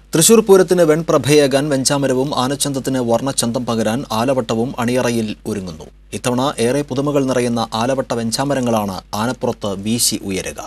തൃശൂർ പൂരത്തിന് വെൺപ്രഭയേകാൻ വെഞ്ചാമരവും ആനച്ചന്തത്തിന് വർണ്ണച്ചന്തം പകരാൻ ആലവട്ടവും അണിയറയിൽ ഒരുങ്ങുന്നു ഇത്തവണ ഏറെ പുതുമകൾ നിറയുന്ന ആലവട്ട വെഞ്ചാമരങ്ങളാണ് ആനപ്പുറത്ത് വീശി ഉയരുക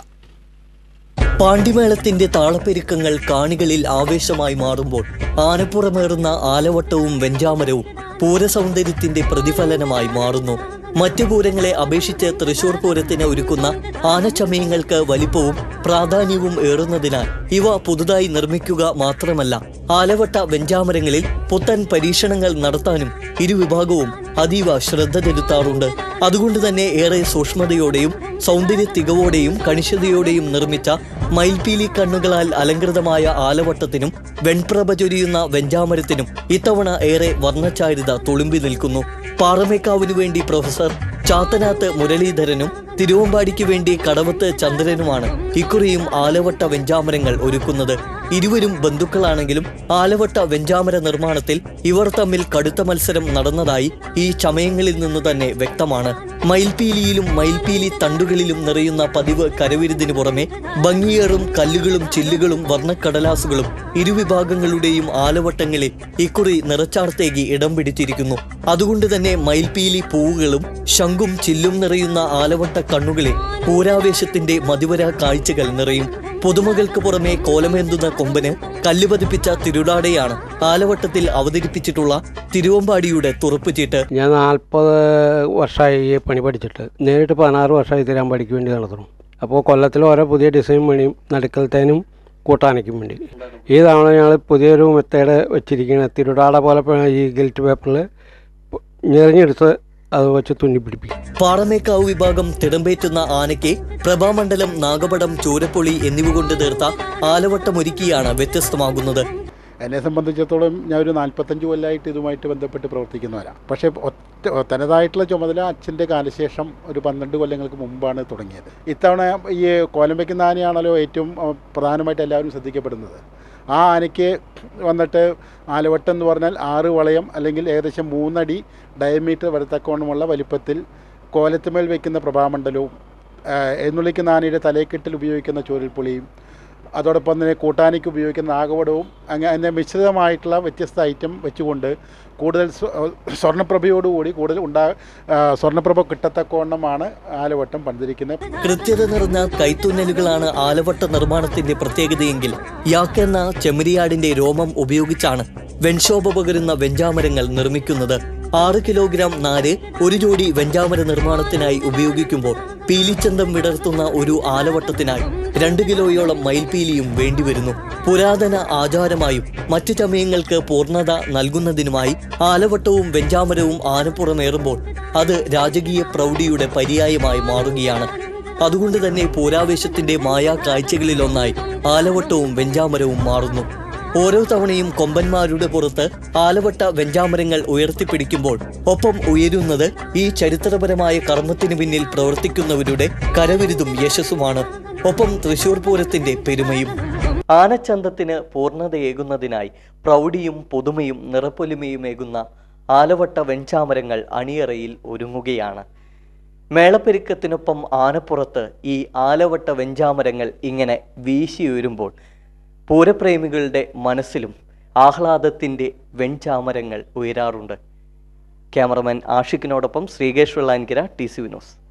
പാണ്ടിമേളത്തിന്റെ താളപ്പെരുക്കങ്ങൾ കാണികളിൽ ആവേശമായി മാറുമ്പോൾ ആനപ്പുറമേറുന്ന ആലവട്ടവും വെഞ്ചാമരവും പൂരസൗന്ദര്യത്തിന്റെ പ്രതിഫലനമായി മാറുന്നു മറ്റു പൂരങ്ങളെ അപേക്ഷിച്ച് തൃശൂർ പൂരത്തിന് ഒരുക്കുന്ന ആനച്ചമയങ്ങൾക്ക് വലിപ്പവും പ്രാധാന്യവും ഏറുന്നതിനാൽ ഇവ പുതുതായി നിർമ്മിക്കുക മാത്രമല്ല ആലവട്ട വെഞ്ചാമരങ്ങളിൽ പുത്തൻ പരീക്ഷണങ്ങൾ നടത്താനും ഇരുവിഭാഗവും അതീവ ശ്രദ്ധ ചെലുത്താറുണ്ട് അതുകൊണ്ട് തന്നെ ഏറെ സൂക്ഷ്മതയോടെയും സൗന്ദര്യ തികവോടെയും കണിശതയോടെയും നിർമ്മിച്ച മയിൽപീലി കണ്ണുകളാൽ അലങ്കൃതമായ ആലവട്ടത്തിനും വെൺപ്രഭ ചൊരിയുന്ന വെഞ്ചാമരത്തിനും ഇത്തവണ ഏറെ വർണ്ണചാരുത തുളുമ്പി നിൽക്കുന്നു പാറമേക്കാവിനു വേണ്ടി പ്രൊഫസർ ചാത്തനാത്ത് മുരളീധരനും തിരുവമ്പാടിക്ക് വേണ്ടി കടവത്ത് ചന്ദ്രനുമാണ് ഇക്കുറിയും ആലവട്ട വെഞ്ചാമരങ്ങൾ ഒരുക്കുന്നത് ഇരുവരും ബന്ധുക്കളാണെങ്കിലും ആലവട്ട വെഞ്ചാമര നിർമ്മാണത്തിൽ ഇവർ തമ്മിൽ കടുത്ത മത്സരം നടന്നതായി ഈ ചമയങ്ങളിൽ നിന്ന് തന്നെ വ്യക്തമാണ് മയിൽപീലിയിലും മയിൽപീലി തണ്ടുകളിലും നിറയുന്ന പതിവ് കരവിരുതിനു പുറമെ ഭംഗിയേറും കല്ലുകളും ചില്ലുകളും വർണ്ണക്കടലാസുകളും ഇരുവിഭാഗങ്ങളുടെയും ആലവട്ടങ്ങളിൽ ഇക്കുറി നിറച്ചാർത്തേക്ക് ഇടം പിടിച്ചിരിക്കുന്നു അതുകൊണ്ട് തന്നെ മയിൽപീലി പൂവുകളും ശംഖും ചില്ലും നിറയുന്ന ആലവട്ട കണ്ണുകളിൽ പൂരാവേശത്തിന്റെ മതിവര കാഴ്ചകൾ നിറയും പുതുമകൾക്ക് പുറമെ കോലമേന്തുന്ന കൊമ്പന് കല്ല് പതിപ്പിച്ച തിരുടാടയാണ് ആലവട്ടത്തിൽ അവതരിപ്പിച്ചിട്ടുള്ള തിരുവമ്പാടിയുടെ തുറപ്പുചീട്ട് ഞാൻ നാൽപ്പത് വർഷമായി ഈ പണി പഠിച്ചിട്ട് നേരിട്ട് പതിനാറ് വർഷമായി തിരാമ്പാടിക്ക് വേണ്ടി നടത്തണം അപ്പോൾ കൊല്ലത്തിൽ ഓരോ പുതിയ ഡിസൈൻ പണിയും നടുക്കലത്തേനും കൂട്ടാനയ്ക്കും വേണ്ടി ഈ തവണ ഞങ്ങൾ പുതിയൊരു മെത്തേഡ് വെച്ചിരിക്കുന്നത് തിരുടാട പോലെ പ- ഈ ഗിൽറ്റ് പേപ്പറിൽ ഞെറിഞ്ഞെടുത്ത് അത് വെച്ച് തുന്നിപ്പിടിപ്പിക്കും പാറമേക്കാവ് വിഭാഗം തിടമ്പേറ്റുന്ന ആനയ്ക്ക് പ്രഭാമണ്ഡലം നാഗപടം ചൂരപ്പൊളി എന്നിവ കൊണ്ട് തീർത്ത ആലവട്ടമൊരുക്കിയാണ് വ്യത്യസ്തമാകുന്നത് എന്നെ സംബന്ധിച്ചിടത്തോളം ഞാൻ ഒരു നാൽപ്പത്തഞ്ച് കൊല്ലമായിട്ട് ഇതുമായിട്ട് ബന്ധപ്പെട്ട് പ്രവർത്തിക്കുന്നവരാണ് പക്ഷേ ഒറ്റ തനതായിട്ടുള്ള ചുമതല അച്ഛൻ്റെ കാലശേഷം ഒരു പന്ത്രണ്ട് കൊല്ലങ്ങൾക്ക് മുമ്പാണ് തുടങ്ങിയത് ഇത്തവണ ഈ കോലം വയ്ക്കുന്ന ആനയാണല്ലോ ഏറ്റവും അഹ്, പ്രധാനമായിട്ട് എല്ലാവരും ശ്രദ്ധിക്കപ്പെടുന്നത് ആ ആനയ്ക്ക് വന്നിട്ട് ആലവട്ടം എന്ന് പറഞ്ഞാൽ ആറ് വളയം അല്ലെങ്കിൽ ഏകദേശം മൂന്നടി ഡയമീറ്റർ വരത്തക്കോണമുള്ള വലിപ്പത്തിൽ കോലത്തുമേൽ വയ്ക്കുന്ന പ്രഭാമണ്ഡലവും ആഹ്, എഴുന്നള്ളിക്കുന്ന ആനയുടെ തലയെക്കെട്ടിൽ ഉപയോഗിക്കുന്ന ചൂരൽപ്പൊളിയും അതോടൊപ്പം തന്നെ കൂട്ടാനിക്ക് ഉപയോഗിക്കുന്ന നാഗവടവും അങ്ങനെ അതിൻ്റെ മിശ്രിതമായിട്ടുള്ള വ്യത്യസ്ത ഐറ്റം വെച്ചുകൊണ്ട് കൂടുതൽ സ്വ- സ്വർണ്ണപ്രഭയോടുകൂടി കൂടുതൽ ഉണ്ടാ ആ, സ്വർണ്ണപ്രഭ കിട്ടത്തക്കവണ്ണമാണ് ആലവട്ടം പണിതിരിക്കുന്നത് കൃത്യത നിറഞ്ഞ കൈത്തുന്നലുകളാണ് ആലവട്ട നിർമ്മാണത്തിന്റെ പ്രത്യേകതയെങ്കിൽ യാക്കെന്ന ചെമ്മരിയാടിന്റെ രോമം ഉപയോഗിച്ചാണ് വെൺശോഭ പകരുന്ന വെഞ്ചാമരങ്ങൾ നിർമ്മിക്കുന്നത് ആറ് കിലോഗ്രാം നാര് ഒരു ജോഡി വെഞ്ചാമര നിർമ്മാണത്തിനായി ഉപയോഗിക്കുമ്പോൾ പീലിച്ചന്തം വിടർത്തുന്ന ഒരു ആലവട്ടത്തിനായി രണ്ട് കിലോയോളം മയിൽപീലിയും വേണ്ടിവരുന്നു പുരാതന ആചാരമായും മറ്റു ചമയങ്ങൾക്ക് പൂർണ്ണത നൽകുന്നതിനുമായി ആലവട്ടവും വെഞ്ചാമരവും ആനപ്പുറമേറുമ്പോൾ അത് രാജകീയ പ്രൗഢിയുടെ പര്യായമായി മാറുകയാണ് അതുകൊണ്ട് തന്നെ പൂരാവേശത്തിന്റെ മായാ കാഴ്ചകളിലൊന്നായി ആലവട്ടവും വെഞ്ചാമരവും മാറുന്നു ഓരോ തവണയും കൊമ്പന്മാരുടെ പുറത്ത് ആലവട്ട വെഞ്ചാമരങ്ങൾ ഉയർത്തിപ്പിടിക്കുമ്പോൾ ഒപ്പം ഉയരുന്നത് ഈ ചരിത്രപരമായ കർമ്മത്തിനു പിന്നിൽ പ്രവർത്തിക്കുന്നവരുടെ കരവിരുതും യശസ്സുമാണ് ഒപ്പം തൃശൂർ പൂരത്തിന്റെ പെരുമയും ആനച്ചന്തത്തിന് പൂർണ്ണതയേകുന്നതിനായി പ്രൗഢിയും പുതുമയും നിറപ്പൊലിമയുമേകുന്ന ആലവട്ട വെഞ്ചാമരങ്ങൾ അണിയറയിൽ ഒരുങ്ങുകയാണ് മേളപ്പെരുക്കത്തിനൊപ്പം ആനപ്പുറത്ത് ഈ ആലവട്ട വെഞ്ചാമരങ്ങൾ ഇങ്ങനെ വീശിയുയരുമ്പോൾ പൂരപ്രേമികളുടെ മനസ്സിലും ആഹ്ലാദത്തിൻ്റെ വെഞ്ചാമരങ്ങൾ ഉയരാറുണ്ട് ക്യാമറമാൻ ആഷിഖിനോടൊപ്പം ശ്രീകേഷ് വെള്ളാൻകിര ടി സി വിനോസ്